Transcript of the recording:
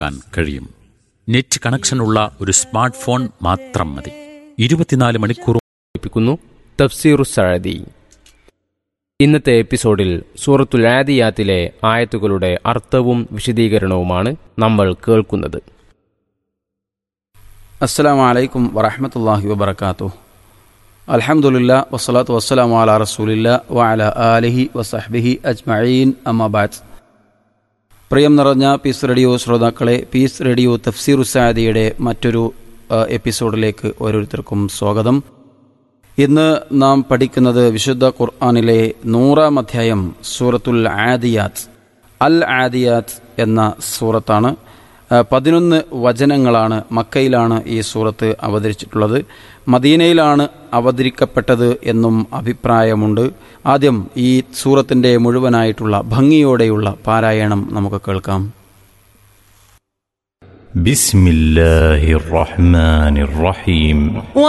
ക്കാൻ കഴിയും നെറ്റ് കണക്ഷനുള്ള ഒരു സ്മാർട്ട് ഫോൺ മാത്രം മതി ഇരുപത്തിനാല് മണിക്കൂർ പഠിപ്പിക്കുന്നു തഫ്സീറു സഅദി ഇന്നത്തെ എപ്പിസോഡിൽ സൂറത്തുൽ ആദിയാത്തിലെ ആയത്തുകളുടെ അർത്ഥവും വിശദീകരണവുമാണ് നമ്മൾ കേൾക്കുന്നത് അസ്സലാമു അലൈക്കും വറഹമത്തല്ലാഹി വബർക്കാത്തു അൽഹംദുലില്ലാ വസ്സലാത്തു വസ്സലാമു അലാ റസൂലില്ല വഅല ആലിഹി വസഹ്ബിഹി അജ്മഈൻ അമ്മാബാദ് പ്രിയം നിറഞ്ഞ പീസ് റേഡിയോ ശ്രോതാക്കളെ പീസ് റേഡിയോ തഫ്സീർ ഉസാദിയുടെ മറ്റൊരു ആ, എപ്പിസോഡിലേക്ക് ഓരോരുത്തർക്കും സ്വാഗതം ഇന്ന് നാം പഠിക്കുന്നത് വിശുദ്ധ ഖുർആാനിലെ നൂറാം അധ്യായം സൂറത്തുൽ ആദിയാത്ത് അൽ ആദിയാത്ത് എന്ന സൂറത്താണ് ആ, പതിനൊന്ന് വചനങ്ങളാണ് മക്കയിലാണ് ഈ സൂറത്ത് അവതരിച്ചിട്ടുള്ളത് മദീനയിലാണ് അവതരിക്കപ്പെട്ടത് എന്നും അഭിപ്രായമുണ്ട് ആദ്യം ഈ സൂറത്തിൻ്റെ മുഴുവനായിട്ടുള്ള ഭംഗിയോടെയുള്ള പാരായണം നമുക്ക് കേൾക്കാം بسم الله الرحمن الرحيم